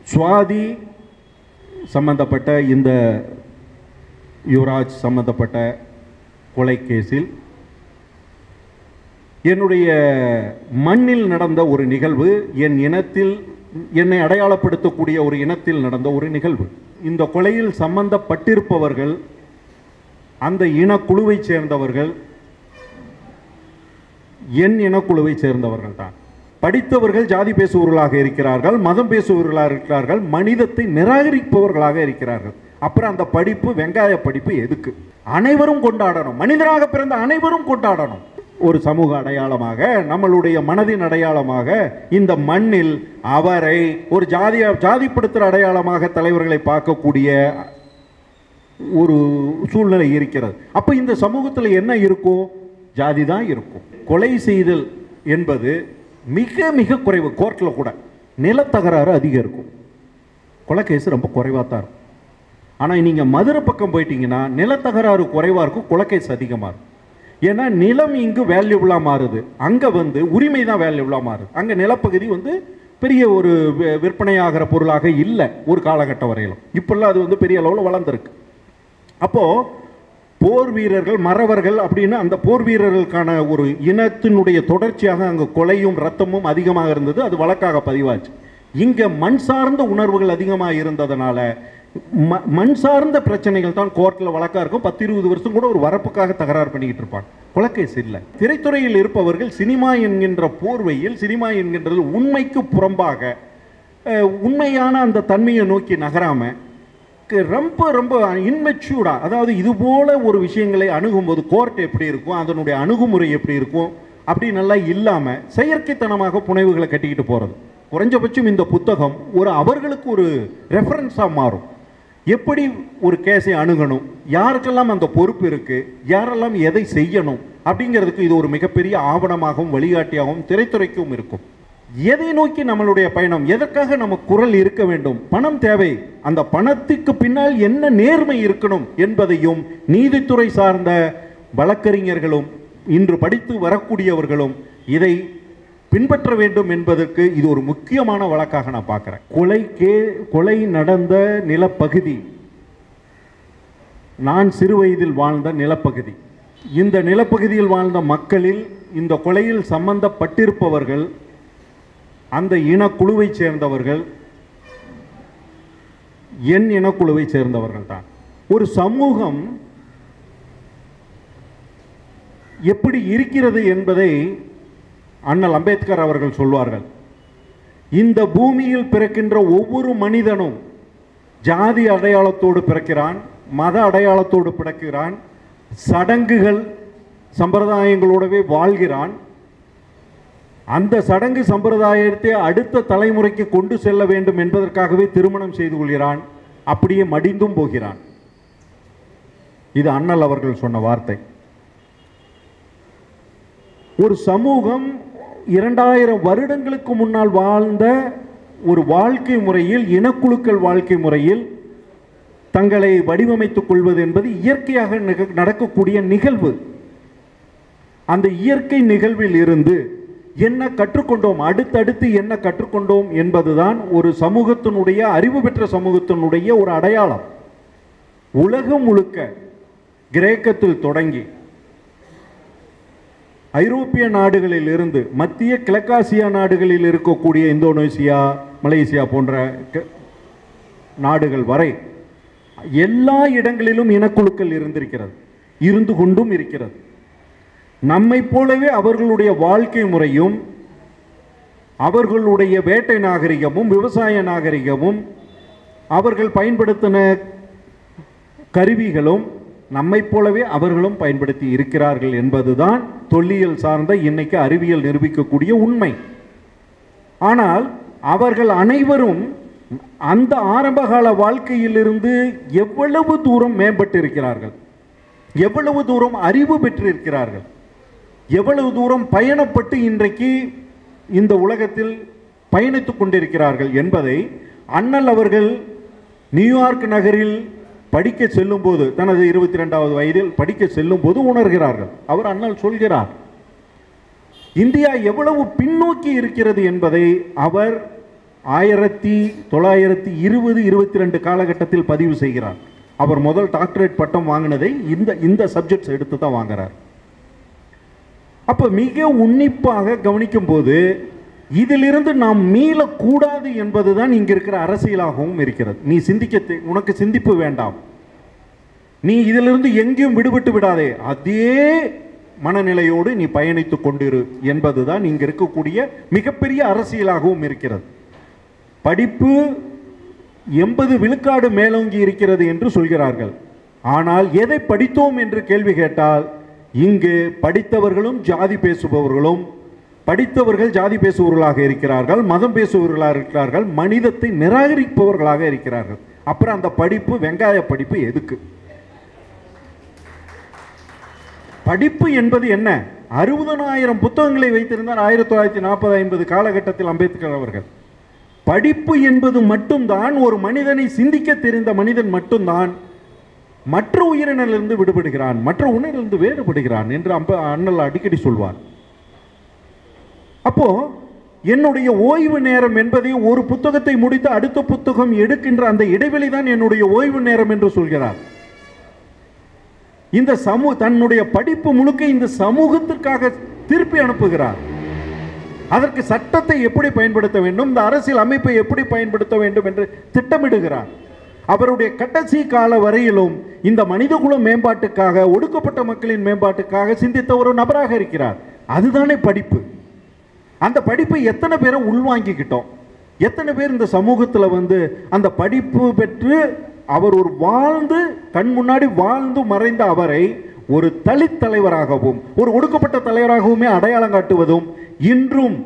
சுவாதி சம்பந்தப்பட்ட இந்த யுவராஜ் சம்பந்தப்பட்ட கொலை கேஸில் என்னுடைய மண்ணில் நடந்த ஒரு நிகழ்வு என் இனத்தில் என்னை அடையாளப்படுத்தக்கூடிய ஒரு இனத்தில் நடந்த ஒரு நிகழ்வு இந்த கொலையில் சம்பந்தப்பட்டிருப்பவர்கள் அந்த இனக்குழுவைச் சேர்ந்தவர்கள் என் இனக்குழுவை சேர்ந்தவர்கள் தான் படித்தவர்கள் ஜாதி பேசுபவர்களாக இருக்கிறார்கள் மதம் பேசுபவர்களாக இருக்கிறார்கள் மனிதத்தை நிராகரிப்பவர்களாக இருக்கிறார்கள் அப்புறம் அந்த படிப்பு வெங்காய படிப்பு எதுக்கு அனைவரும் கொண்டாடணும் மனிதனாக பிறந்த அனைவரும் கொண்டாடணும் ஒரு சமூக அடையாளமாக நம்மளுடைய மனதின் அடையாளமாக இந்த மண்ணில் அவரை ஒரு ஜாதிய ஜாதிப்படுத்துகிற அடையாளமாக தலைவர்களை பார்க்கக்கூடிய ஒரு சூழ்நிலை இருக்கிறது அப்போ இந்த சமூகத்தில் என்ன இருக்கும் ஜாதி தான் இருக்கும் கொலை செய்தல் என்பது மிக மிக குறைவு கோர்ட்டில் கூட நிலத்தகராறு அதிகம் இருக்கும் கொலை கேஸ் ரொம்ப குறைவாக தான் இருக்கும் ஆனால் நீங்கள் மதுரை பக்கம் போயிட்டீங்கன்னா நிலத்தகராறு குறைவாக இருக்கும் கொலை கேஸ் அதிகமாக இருக்கும் ஏன்னா நிலம் இங்கு வேல்யூபிளாக மாறுது அங்கே வந்து உரிமை தான் வேல்யூபிளாக மாறுது அங்கே நிலப்பகுதி வந்து பெரிய ஒரு வி- விற்பனையாகிற பொருளாக இல்லை ஒரு காலகட்டம் வரையிலும் இப்போல்லாம் அது வந்து பெரிய அளவில் வளர்ந்துருக்கு அப்போ போர் வீரர்கள் மறவர்கள் அப்படின்னு அந்த போர் வீரர்களுக்கான ஒரு இனத்தினுடைய தொடர்ச்சியாக அங்கே கொலையும் ரத்தமும் அதிகமாக இருந்தது அது வழக்காக பதிவாச்சு இங்க மண் சார்ந்த உணர்வுகள் அதிகமாக இருந்ததுனால ம- மண் சார்ந்த பிரச்சனைகள் தான் கோர்ட்டில் வழக்கா இருக்கும் பத்து இருபது வருஷம் கூட ஒரு வரப்புக்காக தகராறு பண்ணிக்கிட்டு இருப்பாங்க கொலக்கேஸ் இல்லை திரைத்துறையில் இருப்பவர்கள் சினிமா என்கின்ற போர்வையில் சினிமா என்கின்றது உண்மைக்கு புறம்பாக அஹ், உண்மையான அந்த தன்மையை நோக்கி நகராம க- ரொம்ப ரொம்ப இன்மெச்சூர்டா அதாவது இது போல ஒரு விஷயங்களை அணுகும்போது கோர்ட் எப்படி இருக்கும் அதனுடைய அணுகுமுறை எப்படி இருக்கும் அப்படி நல்லா இல்லாம செயற்கைத்தனமாக புனைவுகளை கட்டிக்கிட்டு போறது குறைஞ்சபட்சம் இந்த புத்தகம் ஒரு அவர்களுக்கு ஒரு ரெஃபரன்ஸாக மாறும் எப்படி ஒரு கேஸை அணுகணும் யாருக்கெல்லாம் அந்த பொறுப்பு இருக்கு யாரெல்லாம் எதை செய்யணும் அப்படிங்கிறதுக்கு இது ஒரு மிகப்பெரிய ஆவணமாகவும் வழிகாட்டியாகவும் திரைத்துறைக்கும் இருக்கும் எதை நோக்கி நம்மளுடைய பயணம் எதற்காக நம்ம குரல் இருக்க வேண்டும் பணம் தேவை அந்த பணத்துக்கு பின்னால் என்ன நேர்மை இருக்கணும் என்பதையும் நீதித்துறை சார்ந்த வழக்கறிஞர்களும் இன்று படித்து வரக்கூடியவர்களும் இதை பின்பற்ற வேண்டும் என்பதற்கு இது ஒரு முக்கியமான வழக்காக நான் பார்க்கிறேன் கொலை கே கொலை நடந்த நிலப்பகுதி நான் சிறுவயதில் வாழ்ந்த நிலப்பகுதி இந்த நிலப்பகுதியில் வாழ்ந்த மக்களில் இந்த கொலையில் சம்பந்தப்பட்டிருப்பவர்கள் அந்த இனக்குழுவைச் சேர்ந்தவர்கள் என் இனக்குழுவைச் சேர்ந்தவர்கள் தான் ஒரு சமூகம் எப்படி இருக்கிறது என்பதை அண்ணல் அம்பேத்கர் அவர்கள் சொல்வார்கள் இந்த பூமியில் பிறக்கின்ற ஒவ்வொரு மனிதனும் ஜாதி அடையாளத்தோடு பிறக்கிறான் மத அடையாளத்தோடு பிறக்கிறான் சடங்குகள் சம்பிரதாயங்களோடவே வாழ்கிறான் அந்த சடங்கு சம்பிரதாயத்தை அடுத்த தலைமுறைக்கு கொண்டு செல்ல வேண்டும் என்பதற்காகவே திருமணம் செய்து கொள்கிறான் அப்படியே மடிந்தும் போகிறான் இது அண்ணல் அவர்கள் சொன்ன வார்த்தை ஒரு சமூகம் இரண்டாயிரம் வருடங்களுக்கு முன்னால் வாழ்ந்த ஒரு வாழ்க்கை முறையில் இனக்குழுக்கள் வாழ்க்கை முறையில் தங்களை வடிவமைத்துக் கொள்வது என்பது இயற்கையாக நிக- நடக்கக்கூடிய நிகழ்வு அந்த இயற்கை நிகழ்வில் இருந்து என்ன கற்றுக்கொண்டோம் அடுத்தடுத்து என்ன கற்றுக்கொண்டோம் என்பதுதான் ஒரு சமூகத்தினுடைய அறிவு பெற்ற சமூகத்தினுடைய ஒரு அடையாளம் உலகம் முழுக்க கிரேக்கத்தில் தொடங்கி ஐரோப்பிய நாடுகளில் இருந்து மத்திய கிழக்காசியா நாடுகளில் இருக்கக்கூடிய இந்தோனேசியா மலேசியா போன்ற க- நாடுகள் வரை எல்லா இடங்களிலும் இனக்குழுக்கள் இருந்திருக்கிறது இருந்து கொண்டும் இருக்கிறது நம்மை போலவே அவர்களுடைய வாழ்க்கை முறையும் அவர்களுடைய வேட்டை நாகரிகமும் விவசாய நாகரிகமும் அவர்கள் பயன்படுத்தின கருவிகளும் நம்மைப் போலவே அவர்களும் பயன்படுத்தி இருக்கிறார்கள் என்பதுதான் தொல்லியல் சார்ந்த இன்னைக்கு அறிவியல் நிரூபிக்கக்கூடிய உண்மை ஆனால் அவர்கள் அனைவரும் அந்த ஆரம்பகால வாழ்க்கையிலிருந்து எவ்வளவு தூரம் மேம்பட்டு இருக்கிறார்கள் எவ்வளவு தூரம் அறிவு பெற்றிருக்கிறார்கள் எவ்வளவு தூரம் பயணப்பட்டு இன்றைக்கு இந்த உலகத்தில் பயணித்துக் கொண்டிருக்கிறார்கள் என்பதை அண்ணல் அவர்கள் நியூயார்க் நகரில் படிக்க செல்லும்போது தனது இருபத்தி ரெண்டாவது வயதில் படிக்க செல்லும்போது உணர்கிறார்கள் அவர் அண்ணல் சொல்கிறார் இந்தியா எவ்வளவு பின்னோக்கி இருக்கிறது என்பதை அவர் ஆயிரத்தி தொள்ளாயிரத்தி இருபது இருபத்தி ரெண்டு காலகட்டத்தில் பதிவு செய்கிறார் அவர் முதல் டாக்டரேட் பட்டம் வாங்கினதை இந்த இந்த சப்ஜெக்ட்ஸ் எடுத்து தான் வாங்குறார் அப்போ மிக உன்னிப்பாக கவனிக்கும் போது இதிலிருந்து நாம் மீளக்கூடாது என்பதுதான் இங்க இருக்கிற அரசியலாகவும் இருக்கிறது நீ சிந்திக்க தே- உனக்கு சிந்திப்பு வேண்டாம் நீ இதிலிருந்து எங்கேயும் விடுபட்டு விடாதே அதே மனநிலையோடு நீ பயணித்துக் கொண்டிரு என்பதுதான் இங்க இருக்கக்கூடிய மிகப்பெரிய அரசியலாகவும் இருக்கிறது படிப்பு எண்பது விழுக்காடு மேலோங்கி இருக்கிறது என்று சொல்கிறார்கள் ஆனால் எதை படித்தோம் என்று கேள்வி கேட்டால் இங்கு படித்தவர்களும் ஜாதி பேசுபவர்களும் படித்தவர்கள் ஜாதி பேசுபவர்களாக இருக்கிறார்கள் மதம் பேசுபவர்களாக இருக்கிறார்கள் மனிதத்தை நிராகரிப்பவர்களாக இருக்கிறார்கள் அப்புறம் அந்த படிப்பு வெங்காய படிப்பு எதுக்கு படிப்பு என்பது என்ன அறுபதனாயிரம் புத்தகங்களை வைத்திருந்தார் ஆயிரத்தி தொள்ளாயிரத்தி நாற்பது ஐம்பது காலகட்டத்தில் அம்பேத்கர் அவர்கள் படிப்பு என்பது மட்டும்தான் ஒரு மனிதனை சிந்திக்க தெரிந்த மனிதன் மட்டும்தான் மற்ற உயிரினிலிருந்து விடுபடுகிறான் மற்ற உயிரிலிருந்து வேறுபடுகிறான் என்று அம்ப அண்ணல் அடிக்கடி சொல்வார் அப்போ என்னுடைய ஓய்வு நேரம் என்பதை ஒரு புத்தகத்தை முடித்து அடுத்த புத்தகம் எடுக்கின்ற அந்த இடைவெளி தான் என்னுடைய ஓய்வு நேரம் என்று சொல்கிறார் இந்த சமூக தன்னுடைய படிப்பு முழுக்க இந்த சமூகத்திற்காக திருப்பி அனுப்புகிறார் அதற்கு சட்டத்தை எப்படி பயன்படுத்த வேண்டும் இந்த அரசியல் அமைப்பை எப்படி பயன்படுத்த வேண்டும் என்று திட்டமிடுகிறார் அவருடைய கடைசி கால வரையிலும் இந்த மனிதகுல மேம்பாட்டுக்காக ஒடுக்கப்பட்ட மக்களின் மேம்பாட்டுக்காக சிந்தித்த ஒரு நபராக இருக்கிறார் அதுதானே படிப்பு அந்த படிப்பை எத்தனை பேரை உள்வாங்கிக்கிட்டோம் எத்தனை பேர் இந்த சமூகத்தில் வந்து அந்த படிப்பு பெற்று அவர் ஒரு வாழ்ந்து கண் முன்னாடி வாழ்ந்து மறைந்த அவரை ஒரு தலித் தலைவராகவும் ஒரு ஒடுக்கப்பட்ட தலைவராகவுமே அடையாளம் காட்டுவதும் இன்றும்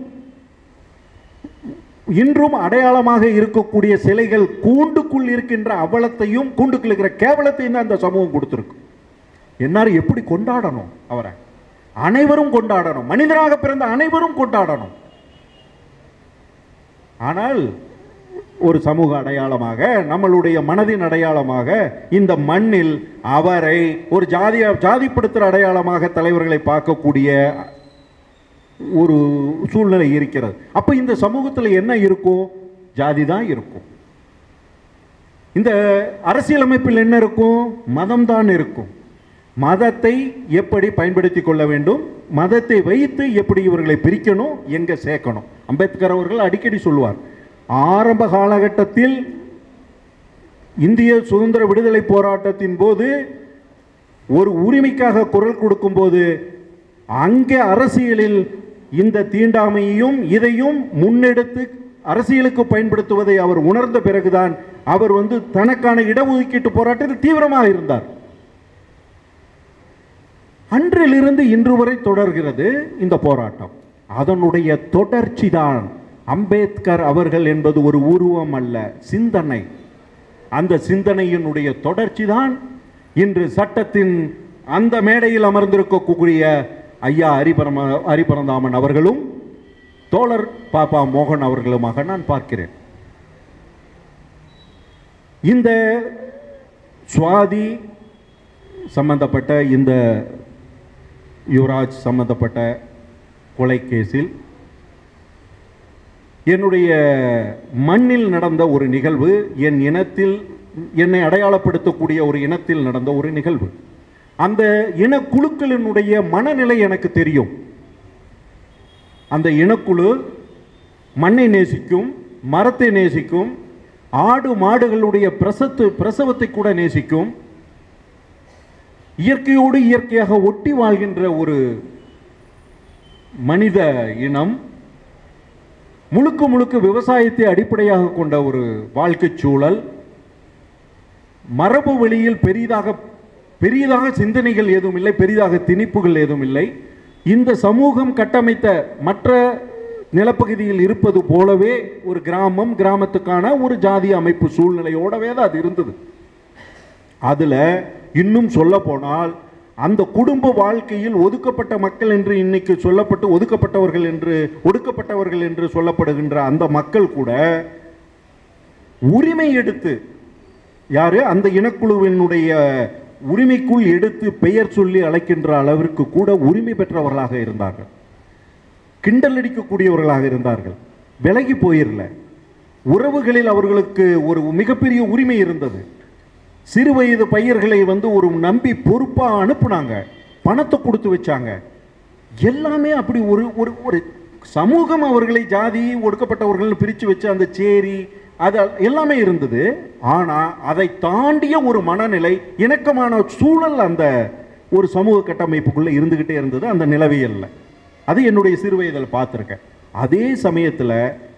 இன்றும் அடையாளமாக இருக்கக்கூடிய சிலைகள் கூண்டுக்குள் இருக்கின்ற அவலத்தையும் கூண்டுக்குள் இருக்கிற கேவலத்தையும் தான் அந்த சமூகம் கொடுத்துருக்கு எல்லாரும் எப்படி கொண்டாடணும் அவரை அனைவரும் கொண்டாடணும் மனிதராக பிறந்த அனைவரும் கொண்டாடணும் ஆனால் ஒரு சமூக அடையாளமாக நம்மளுடைய மனதின் அடையாளமாக இந்த மண்ணில் அவரை ஒரு ஜாதிய ஜாதிப்படுத்துகிற அடையாளமாக தலைவர்களை பார்க்கக்கூடிய ஒரு சூழ்நிலை இருக்கிறது அப்போ இந்த சமூகத்தில் என்ன இருக்கும் ஜாதி தான் இருக்கும் இந்த அரசியலமைப்பில் என்ன இருக்கும் மதம் தான் இருக்கும் மதத்தை எப்படி பயன்படுத்தி கொள்ள வேண்டும் மதத்தை வைத்து எப்படி இவர்களை பிரிக்கணும் எங்க சேர்க்கணும் அம்பேத்கர் அவர்கள் அடிக்கடி சொல்லுவார் ஆரம்ப காலகட்டத்தில் இந்திய சுதந்திர விடுதலை போராட்டத்தின் போது ஒரு உரிமைக்காக குரல் கொடுக்கும்போது அங்கே அரசியலில் இந்த தீண்டாமையையும் இதையும் முன்னெடுத்து அரசியலுக்கு பயன்படுத்துவதை அவர் உணர்ந்த பிறகுதான் அவர் வந்து தனக்கான இடஒதுக்கீட்டு போராட்டத்தில் தீவிரமாக இருந்தார் அன்றிலிருந்து இன்று வரை தொடர்கிறது இந்த போராட்டம் அதனுடைய தொடர்ச்சி தான் அம்பேத்கர் அவர்கள் என்பது ஒரு உருவம் அல்ல சிந்தனை அந்த சிந்தனையினுடைய தொடர்ச்சி தான் இன்று சட்டத்தின் அந்த மேடையில் அமர்ந்திருக்கக்கூடிய ஐயா ஹரிபரம ஹரிபரந்தாமன் அவர்களும் தோழர் பாப்பா மோகன் அவர்களுமாக நான் பார்க்கிறேன் இந்த சுவாதி சம்பந்தப்பட்ட இந்த யுவராஜ் சம்பந்தப்பட்ட கொலை கேஸில் என்னுடைய மண்ணில் நடந்த ஒரு நிகழ்வு என் இனத்தில் என்னை அடையாளப்படுத்தக்கூடிய ஒரு இனத்தில் நடந்த ஒரு நிகழ்வு அந்த இனக்குழுக்களினுடைய மனநிலை எனக்கு தெரியும் அந்த இனக்குழு மண்ணை நேசிக்கும் மரத்தை நேசிக்கும் ஆடு மாடுகளுடைய பிரசத்து பிரசவத்தை கூட நேசிக்கும் இயற்கையோடு இயற்கையாக ஒட்டி வாழ்கின்ற ஒரு மனித இனம் முழுக்க முழுக்க விவசாயத்தை அடிப்படையாக கொண்ட ஒரு வாழ்க்கைச் சூழல் மரபு வழியில் பெரிதாக பெரியதாக சிந்தனைகள் எதுவும் இல்லை பெரிதாக திணிப்புகள் எதுவும் இல்லை இந்த சமூகம் கட்டமைத்த மற்ற நிலப்பகுதியில் இருப்பது போலவே ஒரு கிராமம் கிராமத்துக்கான ஒரு ஜாதி அமைப்பு சூழ்நிலையோடவே தான் அது இருந்தது அதுல இன்னும் சொல்ல போனால் அந்த குடும்ப வாழ்க்கையில் ஒதுக்கப்பட்ட மக்கள் என்று இன்னைக்கு சொல்லப்பட்டு ஒதுக்கப்பட்டவர்கள் என்று ஒடுக்கப்பட்டவர்கள் என்று சொல்லப்படுகின்ற அந்த மக்கள் கூட உரிமை எடுத்து யாரு அந்த இனக்குழுவினுடைய உரிமைக்குள் எடுத்து பெயர் சொல்லி அழைக்கின்ற அளவிற்கு கூட உரிமை பெற்றவர்களாக இருந்தார்கள் கிண்டல் அடிக்கக்கூடியவர்களாக இருந்தார்கள் விலகி போயிரல உறவுகளில் அவர்களுக்கு ஒரு மிகப்பெரிய உரிமை இருந்தது சிறு வயது பையர்களை வந்து ஒரு நம்பி பொறுப்பா அனுப்புனாங்க பணத்தை கொடுத்து வச்சாங்க எல்லாமே அப்படி ஒரு ஒரு ஒரு சமூகம் அவர்களை ஜாதி ஒடுக்கப்பட்டவர்கள் பிரித்து வச்சு அந்த சேரி அது எல்லாமே இருந்தது ஆனா அதை தாண்டிய ஒரு மனநிலை இணக்கமான சூழல் அந்த ஒரு சமூக கட்டமைப்புக்குள்ள இருந்துகிட்டே இருந்தது அந்த நிலவியல்ல அது என்னுடைய சிறு வயதில் பார்த்துருக்கேன் அதே சமயத்துல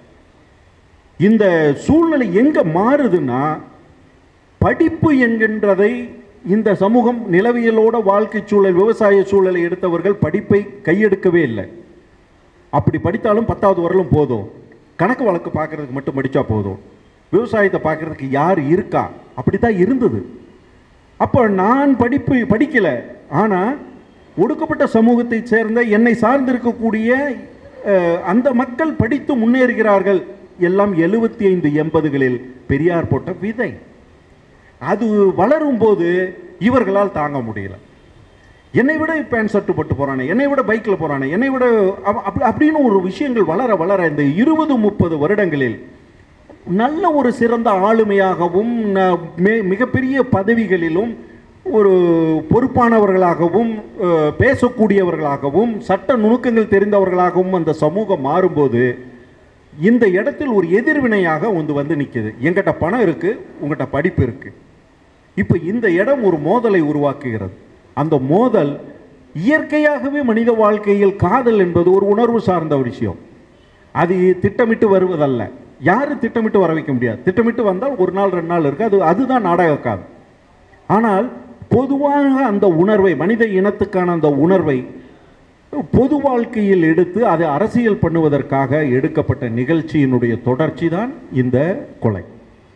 இந்த சூழ்நிலை எங்க மாறுதுன்னா படிப்பு என்கின்றதை இந்த சமூகம் நிலவியலோட வாழ்க்கை சூழல் விவசாய சூழலை எடுத்தவர்கள் படிப்பை கையெடுக்கவே இல்லை அப்படி படித்தாலும் பத்தாவது வரலும் போதும் கணக்கு வழக்கு பார்க்கறதுக்கு மட்டும் படித்தா போதும் விவசாயத்தை பார்க்கறதுக்கு யார் இருக்கா அப்படித்தான் இருந்தது அப்போ நான் படிப்பு படிக்கல ஆனால் ஒடுக்கப்பட்ட சமூகத்தை சேர்ந்த என்னை சார்ந்திருக்கக்கூடிய அஹ், அந்த மக்கள் படித்து முன்னேறுகிறார்கள் எல்லாம் எழுபத்தி ஐந்து எண்பதுகளில் பெரியார் போட்ட விதை அது வளரும் போது இவர்களால் தாங்க முடியல என்னை விட பேண்ட் ஷர்ட் போட்டு போறானே என்னை விட பைக்கில் போறானே என்னை விட அவ- அப்படி அப்படின்னு ஒரு விஷயங்கள் வளர வளர இந்த இருபது முப்பது வருடங்களில் நல்ல ஒரு சிறந்த ஆளுமையாகவும் ந- மே- மிகப்பெரிய பதவிகளிலும் ஒரு பொறுப்பானவர்களாகவும் அஹ், பேசக்கூடியவர்களாகவும் சட்ட நுணுக்கங்கள் தெரிந்தவர்களாகவும் அந்த சமூகம் மாறும்போது இந்த இடத்தில் ஒரு எதிர்வினையாக வந்து வந்து நிற்குது எங்கிட்ட பணம் இருக்கு உங்ககிட்ட படிப்பு இருக்கு இப்போ இந்த இடம் ஒரு மோதலை உருவாக்குகிறது அந்த மோதல் இயற்கையாகவே மனித வாழ்க்கையில் காதல் என்பது ஒரு உணர்வு சார்ந்த ஒரு விஷயம் அது திட்டமிட்டு வருவதல்ல யாரும் திட்டமிட்டு வர வைக்க முடியாது திட்டமிட்டு வந்தால் ஒரு நாள் ரெண்டு நாள் இருக்கு அது அதுதான் நாடக காதல் ஆனால் பொதுவாக அந்த உணர்வை மனித இனத்துக்கான அந்த உணர்வை பொது வாழ்க்கையில் எடுத்து அதை அரசியல் பண்ணுவதற்காக எடுக்கப்பட்ட நிகழ்ச்சியினுடைய தொடர்ச்சி தான் இந்த கொலை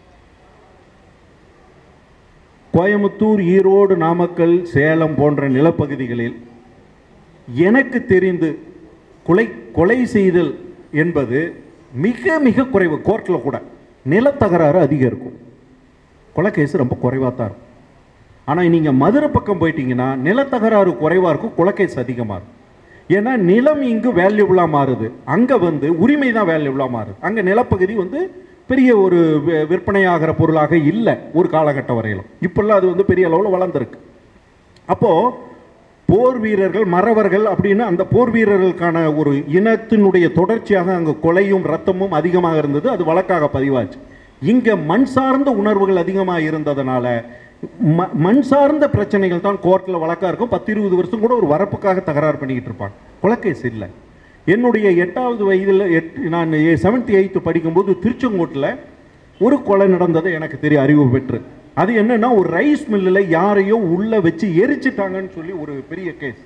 கோயமுத்தூர் ஈரோடு நாமக்கல் சேலம் போன்ற நிலப்பகுதிகளில் எனக்கு தெரிந்து கொலை கொலை செய்தல் என்பது மிக மிக குறைவு கோர்ட்டில் கூட நிலத்தகராறு அதிகம் இருக்கும் கொலை கேஸ் ரொம்ப குறைவாக தான் இருக்கும் ஆனால் நீங்கள் மதுரை பக்கம் போயிட்டீங்கன்னா நிலத்தகராறு குறைவாக இருக்கும் கொலை கேஸ் அதிகமாக இருக்கும் ஏன்னா நிலம் இங்கு வேல்யூபிளாக மாறுது அங்கே வந்து உரிமை தான் வேல்யூபிளாக மாறுது அங்கே நிலப்பகுதி வந்து பெரிய ஒரு வி- விற்பனையாகிற பொருளாக இல்லை ஒரு காலகட்டம் வரையிலும் இப்பெல்லாம் அது வந்து பெரிய அளவில் வளர்ந்துருக்கு அப்போது போர் வீரர்கள் மறவர்கள் அப்படின்னு அந்த போர் வீரர்களுக்கான ஒரு இனத்தினுடைய தொடர்ச்சியாக அங்கே கொலையும் ரத்தமும் அதிகமாக இருந்தது அது வழக்காக பதிவாச்சு இங்கே மண் சார்ந்த உணர்வுகள் அதிகமாக இருந்ததுனால ம மண் சார்ந்த பிரச்சனைகள் தான் கோர்ட்டில் வழக்காக இருக்கும் பத்து இருபது வருஷம் கூட ஒரு வரப்புக்காக தகராறு பண்ணிக்கிட்டு இருப்பாங்க கொலைக்கேஸ் இல்லை என்னுடைய எட்டாவது வயதில் எட் நான் செவன்த் எயித்து படிக்கும்போது திருச்செங்கோட்டில் ஒரு கொலை நடந்தது எனக்கு தெரிய அறிவு பெற்று அது என்னன்னா ஒரு ரைஸ் மில்லில் யாரையோ உள்ள வச்சு எரிச்சிட்டாங்கன்னு சொல்லி ஒரு பெரிய கேஸ்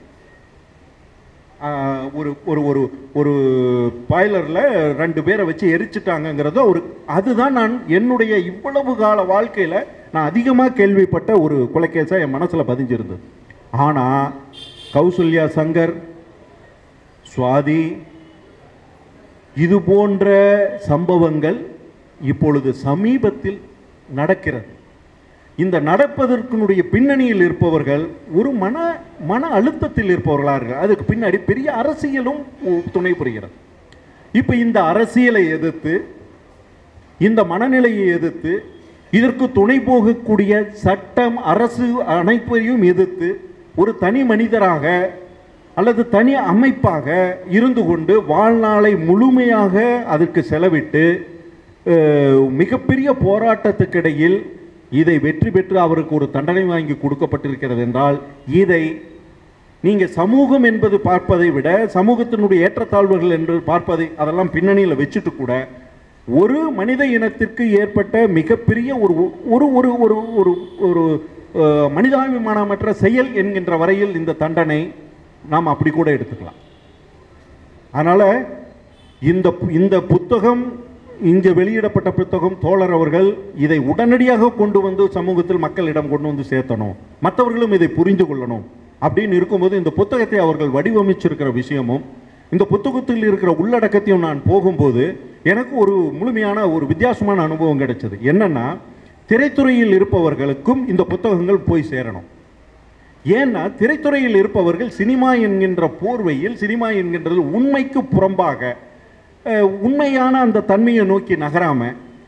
ஒரு ஒரு ஒரு ஒரு பாய்லரில் ரெண்டு பேரை வச்சு எரிச்சிட்டாங்கங்கிறத ஒரு அதுதான் நான் என்னுடைய இவ்வளவு கால வாழ்க்கையில் நான் அதிகமாக கேள்விப்பட்ட ஒரு கொலைக்கேஸாக என் மனசில் பதிஞ்சிருந்தது ஆனால் கௌசல்யா சங்கர் சுவாதி இது போன்ற சம்பவங்கள் இப்பொழுது சமீபத்தில் நடக்கிறது இந்த நடப்பதற்குனுடைய பின்னணியில் இருப்பவர்கள் ஒரு மன மன அழுத்தத்தில் இருப்பவர்களாக இருக்கிறார் அதுக்கு பின்னாடி பெரிய அரசியலும் உ- துணை புரிகிறது இப்போ இந்த அரசியலை எதிர்த்து இந்த மனநிலையை எதிர்த்து இதற்கு துணை போகக்கூடிய சட்டம் அரசு அனைத்தையும் எதிர்த்து ஒரு தனி மனிதராக அல்லது தனி அமைப்பாக இருந்து கொண்டு வாழ்நாளை முழுமையாக அதற்கு செலவிட்டு அஹ், மிகப்பெரிய போராட்டத்துக்கிடையில் இதை வெற்றி பெற்று அவருக்கு ஒரு தண்டனை வாங்கி கொடுக்கப்பட்டிருக்கிறது என்றால் இதை நீங்க சமூகம் என்பது பார்ப்பதை விட சமூகத்தினுடைய ஏற்றத்தாழ்வுகள் என்று பார்ப்பதை அதெல்லாம் பின்னணியில் வச்சுட்டு கூட ஒரு மனித இனத்திற்கு ஏற்பட்ட மிகப்பெரிய ஒரு ஒரு ஒரு ஒரு ஒரு ஒரு அஹ், மனிதாபிமானமற்ற செயல் என்கின்ற வரையில் இந்த தண்டனை நாம் அப்படி கூட எடுத்துக்கலாம் அதனால இந்த இந்த புத்தகம் இங்கே வெளியிடப்பட்ட புத்தகம் தோழர் அவர்கள் இதை உடனடியாக கொண்டு வந்து சமூகத்தில் மக்களிடம் கொண்டு வந்து சேர்த்தணும் மற்றவர்களும் இதை புரிந்து கொள்ளணும் அப்படின்னு இருக்கும்போது இந்த புத்தகத்தை அவர்கள் வடிவமைச்சிருக்கிற விஷயமும் இந்த புத்தகத்தில் இருக்கிற உள்ளடக்கத்தையும் நான் போகும்போது எனக்கு ஒரு முழுமையான ஒரு வித்தியாசமான அனுபவம் கிடைச்சது என்னன்னா திரைத்துறையில் இருப்பவர்களுக்கும் இந்த புத்தகங்கள் போய் சேரணும் ஏன்னா திரைத்துறையில் இருப்பவர்கள் சினிமா என்கின்ற போர்வையில் சினிமா என்கின்றது உண்மைக்கு புறம்பாக அஹ், உண்மையான அந்த தன்மையை நோக்கி நகராம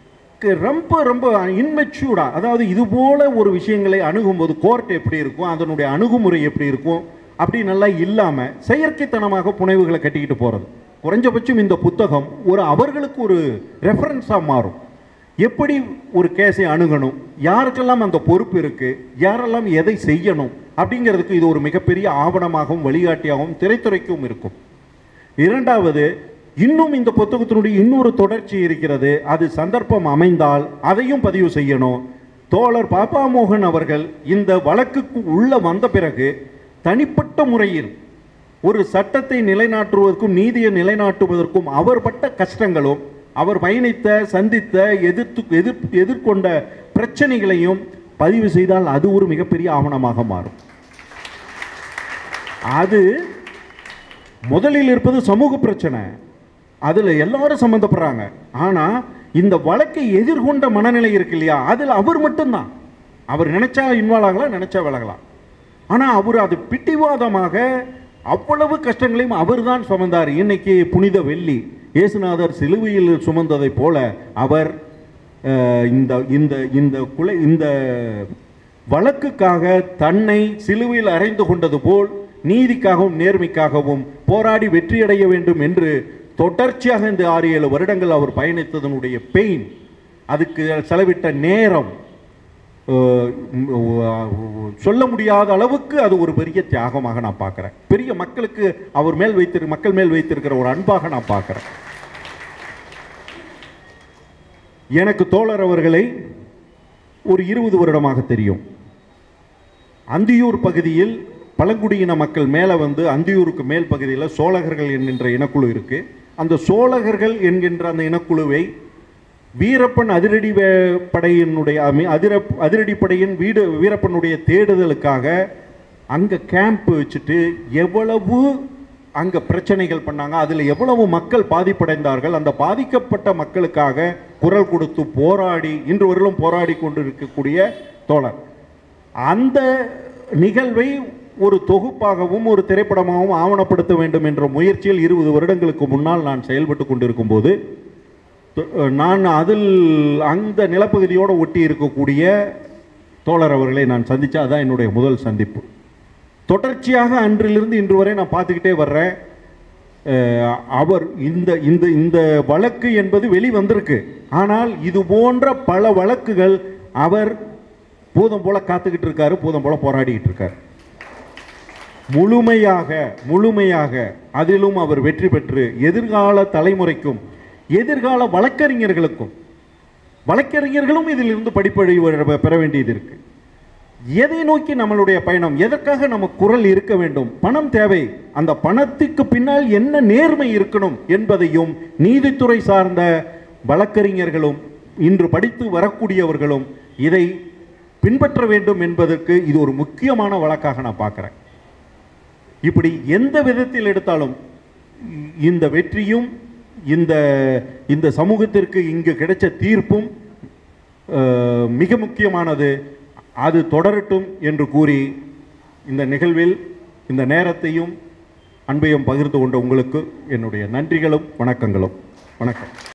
க- ரொம்ப ரொம்ப இன்மெச்சூர்டா அதாவது இது போல ஒரு விஷயங்களை அணுகும்போது கோர்ட் எப்படி இருக்கும் அதனுடைய அணுகுமுறை எப்படி இருக்கும் அப்படி நல்லா இல்லாம செயற்கைத்தனமாக புனைவுகளை கட்டிக்கிட்டு போறது குறைஞ்சபட்சம் இந்த புத்தகம் ஒரு அவர்களுக்கு ஒரு ரெஃபரன்ஸா மாறும் எப்படி ஒரு கேஸை அணுகணும் யாருக்கெல்லாம் அந்த பொறுப்பு இருக்கு யாரெல்லாம் எதை செய்யணும் அப்படிங்கிறதுக்கு இது ஒரு மிகப்பெரிய ஆவணமாகவும் வழிகாட்டியாகவும் திரைத்துறைக்கும் இருக்கும் இரண்டாவது இன்னும் இந்த புத்தகத்தினுடைய இன்னொரு தொடர்ச்சி இருக்கிறது அது சந்தர்ப்பம் அமைந்தால் அதையும் பதிவு செய்யணும் தோழர் பாப்பா மோகன் அவர்கள் இந்த வழக்குக்கு உள்ள வந்த பிறகு தனிப்பட்ட முறையில் ஒரு சட்டத்தை நிலைநாட்டுவதற்கும் நீதியை நிலைநாட்டுவதற்கும் அவர் பட்ட கஷ்டங்களும் அவர் பயணித்த சந்தித்த எதிர்த்து எதிர் எதிர்கொண்ட பிரச்சனைகளையும் பதிவு செய்தால் அது ஒரு மிகப்பெரிய ஆவணமாக மாறும் அது முதலில் இருப்பது சமூக பிரச்சனை அதில் எல்லாரும் சம்மந்தப்படுறாங்க ஆனால் இந்த வழக்கை எதிர்கொண்ட மனநிலை இருக்கு இல்லையா அதில் அவர் மட்டும்தான் அவர் நினைச்சா இன்வால்வ் ஆகலாம் நினைச்சா விலகலாம் ஆனால் அவர் அது பிடிவாதமாக அவ்வளவு கஷ்டங்களையும் அவர்தான் சுமந்தார் இன்னைக்கு புனித வெள்ளி இயேசுநாதர் சிலுவையில் சுமந்ததைப் போல அவர் அஹ், இந்த இந்த இந்த குலை இந்த வழக்குக்காக தன்னை சிலுவையில் அறைந்து கொண்டது போல் நீதிக்காகவும் நேர்மைக்காகவும் போராடி வெற்றியடைய வேண்டும் என்று தொடர்ச்சியாக இந்த ஆறு ஏழு வருடங்கள் அவர் பயணித்ததனுடைய பெயின் அதுக்கு செலவிட்ட நேரம் அஹ், உம், சொல்ல முடியாத அளவுக்கு அது ஒரு பெரிய தியாகமாக நான் பார்க்குறேன் பெரிய மக்களுக்கு அவர் மேல் வைத்திரு மக்கள் மேல் வைத்திருக்கிற ஒரு அன்பாக நான் பார்க்குறேன் எனக்கு தோழர் அவர்களை ஒரு இருபது வருடமாக தெரியும் அந்தியூர் பகுதியில் பழங்குடியின மக்கள் மேலே வந்து அந்தியூருக்கு மேல் பகுதியில் சோழகர்கள் என்கின்ற இனக்குழு இருக்கு அந்த சோழகர்கள் என்கின்ற அந்த இனக்குழுவை வீரப்பன் அதிரடி வே- படையினுடைய I mean, அதிர அதிரடிப்படையின் வீடு வீரப்பனுடைய தேடுதலுக்காக அங்கே கேம்ப் வச்சுட்டு எவ்வளவு அங்கே பிரச்சனைகள் பண்ணாங்க அதில் எவ்வளவு மக்கள் பாதிப்படைந்தார்கள் அந்த பாதிக்கப்பட்ட மக்களுக்காக குரல் கொடுத்து போராடி இன்று வரையிலும் போராடி கொண்டு இருக்கக்கூடிய தோழர் அந்த நிகழ்வை ஒரு தொகுப்பாகவும் ஒரு திரைப்படமாகவும் ஆவணப்படுத்த வேண்டும் என்ற முயற்சியில் இருபது வருடங்களுக்கு முன்னால் நான் செயல்பட்டு கொண்டிருக்கும் போது தொ- நான் அதில் அந்த நிலப்பகுதியோடு ஒட்டி இருக்கக்கூடிய தோழர் அவர்களை நான் சந்தித்தேன் அதான் என்னுடைய முதல் சந்திப்பு தொடர்ச்சியாக அன்றிலிருந்து இன்று வரை நான் பார்த்துக்கிட்டே வர்றேன் அஹ், அவர் இந்த இந்த இந்த வழக்கு என்பது வெளி வந்திருக்கு ஆனால் இது போன்ற பல வழக்குகள் அவர் பூதம் போல காத்துக்கிட்டு இருக்காரு பூதம் போல போராடிக்கிட்டு இருக்காரு முழுமையாக முழுமையாக அதிலும் அவர் வெற்றி பெற்று எதிர்கால தலைமுறைக்கும் எதிர்கால வழக்கறிஞர்களுக்கும் வழக்கறிஞர்களும் இதிலிருந்து படிப்பறிவு பெற வேண்டியது இருக்கு எதை நோக்கி நம்மளுடைய பயணம் எதற்காக நம்ம குரல் இருக்க வேண்டும் பணம் தேவை அந்த பணத்துக்கு பின்னால் என்ன நேர்மை இருக்கணும் என்பதையும் நீதித்துறை சார்ந்த வழக்கறிஞர்களும் இன்று படித்து வரக்கூடியவர்களும் இதை பின்பற்ற வேண்டும் என்பதற்கு இது ஒரு முக்கியமான வழக்காக நான் பார்க்குறேன் இப்படி எந்த விதத்தில் எடுத்தாலும் இ- இந்த வெற்றியும் இந்த இந்த சமூகத்திற்கு இங்கு கிடைச்ச தீர்ப்பும் அஹ், மிக முக்கியமானது அது தொடரட்டும் என்று கூறி இந்த நிகழ்வில் இந்த நேரத்தையும் அன்பையும் பகிர்ந்து கொண்ட உங்களுக்கு என்னுடைய நன்றிகளும் வணக்கங்களும் வணக்கம்